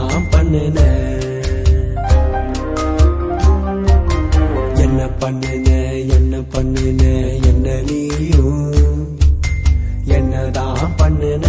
என்னதான் பண்ணுன என்ன பண்ணுன என்ன பண்ணுன என்ன நீயும் என்னதான் பண்ணுன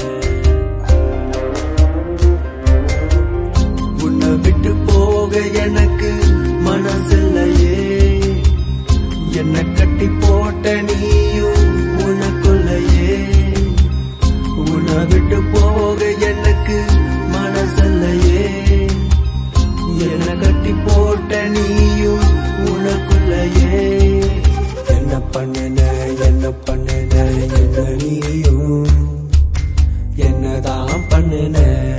உன்னை விட்டு போக எனக்கு மனசில்லையே என்ன கட்டி போட்ட நீயும் உனக்குள்ளையே உன்னை விட்டு போக எனக்கு மனசில்லையே என்ன கட்டி போட்ட நீயும் உனக்குள்ளையே என்ன பண்ணுன என்ன பண்ணுன என்ன நீயும் என்னதான் பண்ணுன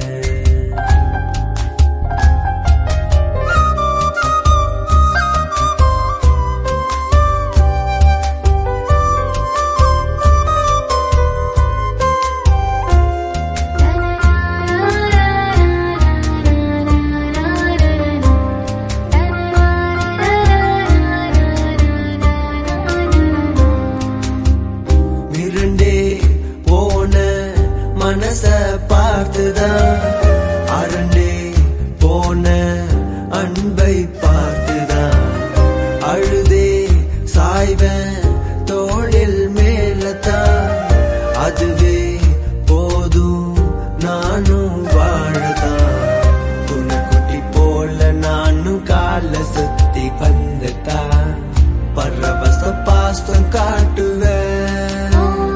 மிரண்டே போன மனச பார்த்துதான் அரண்டே போன அன்பை பார்த்துதான் அழுதே சாய்வன் தோளில் மேலதான் அதுவே போதும் நானும் வாழதான் குட்டி போல நானும் கால சுத்தி வந்துதான் பரவச பாசம் காட்டுவேன்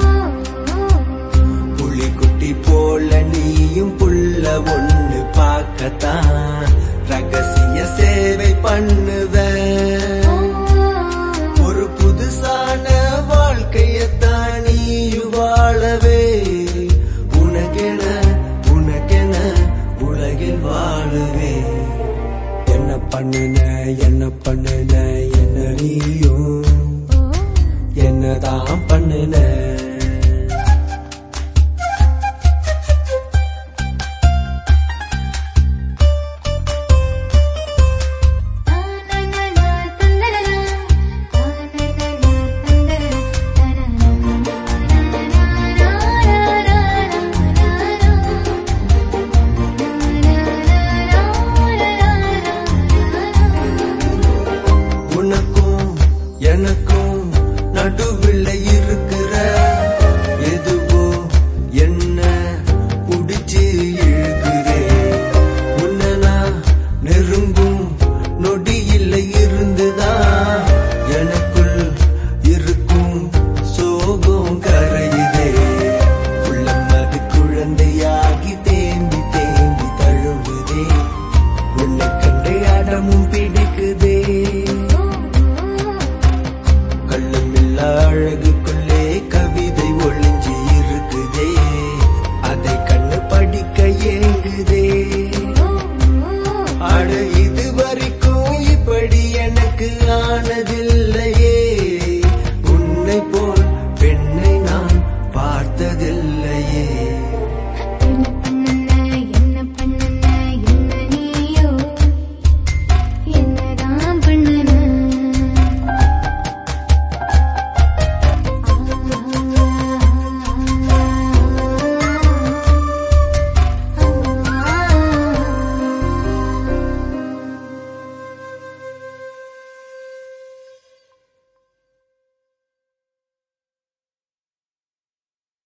புலிக்குட்டி போல நீயும் புள்ள ஒண்ணு பார்க்கத்தான் ரகசிய சேவை பண்ணுவேன் ஒரு புதுசான வாழ்க்கையத்தான் நீயும் வாழவே உனக்கென உனக்கென உலகில் வாழவே என்ன பண்ணுன என்ன பண்ணுன என்ன நீயும் என்னதான் பண்ணுன